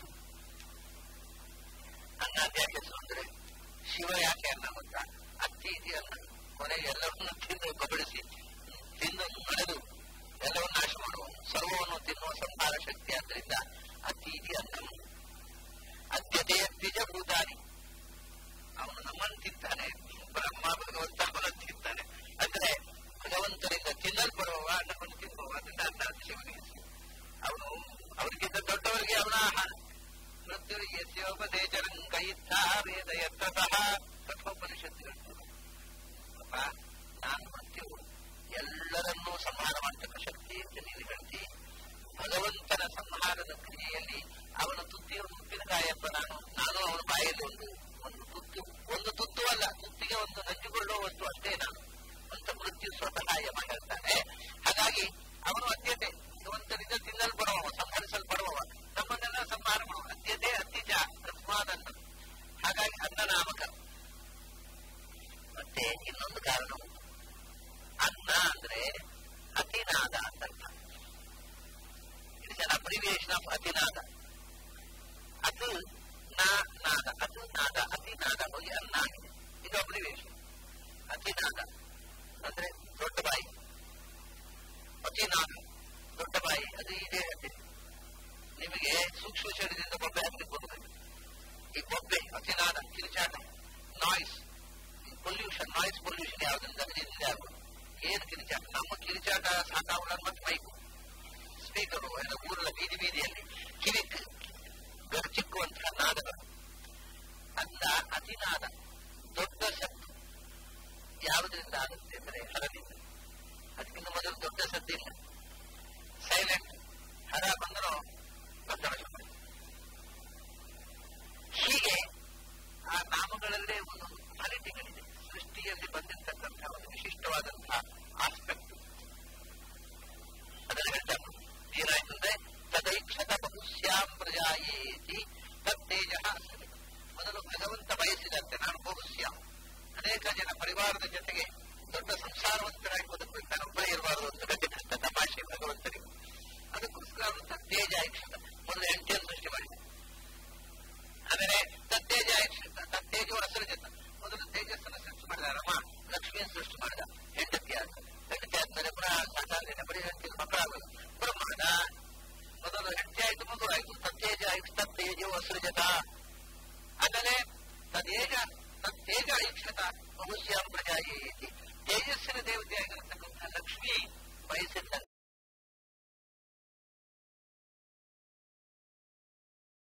ಅನ್ನ ಅಂತ ಯಾಕೆ ಹೆಸರು ಅಂದ್ರೆ ಶಿವ ಯಾಕೆ ಅನ್ನ ಗೊತ್ತಾ ಅತ್ತಿ ಇದೆ ಅನ್ನ ಕೊನೆಗೆ ಎಲ್ಲವನ್ನೂ ತಿಂದು ಕಬಳಿಸಿ ತಿಂದು ನಡೆದು ಎಲ್ಲವನ್ನೂ ನಾಶ ಮಾಡುವ ಸರ್ವವನ್ನು ತಿನ್ನುವ ಸಂಹಾರ ಶಕ್ತಿ ಆದ್ದರಿಂದ ಅತಿ ಇದೆ ಅನ್ನ ಅದ್ಯತೆಯ ದ್ವಿಜಭೂತಾನಿ ಅವನು ನಮ್ಮನ್ನು ತಿಂತಾನೆ ಬ್ರಹ್ಮ ಭಗವಂತ ಅವನನ್ನು ತಿಂತಾನೆ ಅಂದ್ರೆ ಭಗವಂತನಿಂದ ತಿನ್ನಲ್ಪಡುವವ ಅನ್ನವನ್ನು ತಿನ್ನುವ ಅದನ್ನ ಅನ್ನ ಅಂತ ಶಿವನಿಗೆ ಹೆಸರು. ಅವನು ಅವರಿಗಿಂತ ದೊಡ್ಡವರಿಗೆ ಅವನ ಆಹಾರ ಮೃತ್ಯು ಯಸ್ಯೋಪದೇಶರಂ ಕೈತ್ತ ವೇದ ಯತ್ತತಃ ಕಠೋಪನಿಷತ್ತುಗಳು ಅಪ್ಪ ನಾನು ಮೃತ್ಯು ಎಲ್ಲರನ್ನೂ ಸಂಹಾರ ಮಾಡತಕ್ಕ ಶಕ್ತಿ ಅಂತ ನೀನು ಹೇಳ್ತಿ ಭಗವಂತನ ಸಂಹಾರದ ಕ್ರಿಯೆಯಲ್ಲಿ ಅವನ ತುತ್ತಿಯ ಉಪ್ಪಿನಕಾಯಪ್ಪ ನಾನು ನಾನು ಅವನ ಬಾಯಲ್ಲಿ ಒಂದು ಒಂದು ತುತ್ತು ಒಂದು ತುತ್ತು ಅಲ್ಲ ತುತ್ತಿಗೆ ಒಂದು ನಂಜುಕೊಳ್ಳುವ ವಸ್ತು ಅಷ್ಟೇ ನಾನು ಅಂತ ಮೃತ್ಯು ಸ್ವತಃ ಯಮ ಹೇಳ್ತಾನೆ ಹಾಗಾಗಿ ಅವನು ಅತ್ಯತೆ ಭಗವಂತನಿಂದ ತಿನ್ನಲ್ಪಡುವವ ಸಂಹರಿಸಲ್ಪಡುವವ ನಮ್ಮನ್ನೆಲ್ಲ ಸಂಹಾರ ಮಾಡುವ ಅತ್ಯತೆ ಅತ್ಯಜ ತಸ್ಮಾದನ್ನ ಹಾಗಾಗಿ ಅನ್ನ ನಾಮಕ ಮತ್ತೆ ಇನ್ನೊಂದು ಕಾರಣ ಉಂಟು. ಅನ್ನ ಅಂದ್ರೆ ಅತಿನಾದ ಅಂತ ಅರ್ಥ ಇಟ್ಸ್ ಅನ್ ಅಬ್ರಿವಿಯೇಷನ್ ಆಫ್ ಅತಿನಾದ ಅದು ನಾ ನಾದ ಅದು ನಾದ ಅತಿನಾದ ಹೋಗಿ ಅನ್ನ ಆಗಿದೆ ಇದು ಅಬ್ರಿವಿಯೇಷನ್ ಅತಿನಾದ ಅಂದ್ರೆ ದೊಡ್ಡ ಬಾಯಿ ಅತಿನಾದ ದೊಡ್ಡ ಬಾಯಿ ಅದು ಇದೇ ಅತಿ ನಿಮಗೆ ಸೂಕ್ಷ್ಮ ಶರೀರದಿಂದ ಬೊಬ್ಬೆ ಹಾಕಲಿಕ್ಕೆ ಬರುತ್ತದೆ ಈ ಬೊಬ್ಬೆ ಅತಿನಾದ ಕಿರಿಚಾಟ ನಾಯ್ಸ್ ಪೊಲ್ಯೂಷನ್ ನಾಯ್ಸ್ ಪೊಲ್ಯೂಷನ್ ಯಾವುದರಿಂದ ಅದರಿಂದ ಆಗುವುದು ಏನು ಕಿರಿಚಾಟ ನಮ್ಮ ಕಿರಿಚಾಟ ಸಾಕಾವಲ್ಲ ಮತ್ತು ಮೈಕು ಸ್ಪೀಕರು ಎಲ್ಲ ಊರೆಲ್ಲ ಬೀದಿ ಬೀದಿಯಲ್ಲಿ ಕಿವಿ ಗರ್ಚಿಕ್ಕುವಂತಹ ನಾದಗಳು ಅಂದ ಅತಿನಾದ ದೊಡ್ಡ ಶಬ್ದ ಯಾವುದರಿಂದ ಆಗುತ್ತೆ ಅಂದರೆ ಹರದಿಂದ ಅದಕ್ಕಿಂತ ಮೊದಲು ದೊಡ್ಡ ಸದ್ದಿಲ್ಲ ಸೈಲೆಂಟ್ ಹರ ಬಂದರೂ ಒತ್ತಡ ಶಬ್ದ ಹೀಗೆ ಆ ನಾಮಗಳಲ್ಲೇ ಒಂದು ಕ್ವಾಲಿಟಿಗಳಿದೆ ಸೃಷ್ಟಿಯಲ್ಲಿ ಬಂದಿರತಕ್ಕಂತಹ ಒಂದು ವಿಶಿಷ್ಟವಾದಂತಹ ಆಸ್ಪೆಕ್ಟ್ ಅದನ್ನು ಹೇಳ್ತಾರೆ ಏನಾಯ್ತು ಅಂದ್ರೆ ತದೈಕ್ಷತ ಬಹುಶ್ಯಾಂ ಪ್ರಜಾಯೇತಿ ತತ್ತೇಜ ಮೊದಲು ಭಗವಂತ ಬಯಸಿದಂತೆ ನಾನು ಬಹುಶ್ಯಾಂ ಅನೇಕ ಜನ ಪರಿವಾರದ ಜೊತೆಗೆ ದೊಡ್ಡ ಸಂಸಾರವಂತರಾಗಿ ಬದುಕಬೇಕು ನಾನು ಒಬ್ಬರೇ ಇರಬಾರದು ಅಂತ ಗಟ್ಟಿಕಷ್ಟ ತಮಾಷೆ ಭಗವಂತನಿಗೆ ಅದಕ್ಕೋಸ್ಕರ ಅವನು ತತ್ತೇಜ ಐಕ್ಷತ ಮೊದಲು ಹೆಂಡತಿಯನ್ನು ಸೃಷ್ಟಿ ಮಾಡಿದ ಆಮೇಲೆ ತತ್ತೇಜ ಐಕ್ಷತ ತತ್ತೇಜು ಅಸರ್ಜತ ಮೊದಲು ತೇಜಸ್ಸನ್ನು ಸೃಷ್ಟಿ ಮಾಡಿದ ರಮ ಲಕ್ಷ್ಮಿಯನ್ನು ಸೃಷ್ಟಿ ಮಾಡಿದ ಹೆಂಡತಿ ಆದ ಹೆಂಡತಿ ಆದ್ಮೇಲೆ ಪುನಃ ಸಾಧಾರಣ ಬರೀ ಹೆಂಡತಿ ಮಕ್ಕಳಾಗಲು ಬ್ರಹ್ಮಾದ ಮೊದಲು ಹೆಂಡತಿ ಆಯ್ತು ಮಗು ಆಯ್ತು ತತ್ತೇಜ ಆಯ್ತು ತತ್ತೇಜು ಅಸೃಜತ ಆಮೇಲೆ ತದೇಜ ತತ್ತೇಜ ಐಕ್ಷತ ಬಹುಶ್ಯಾಂ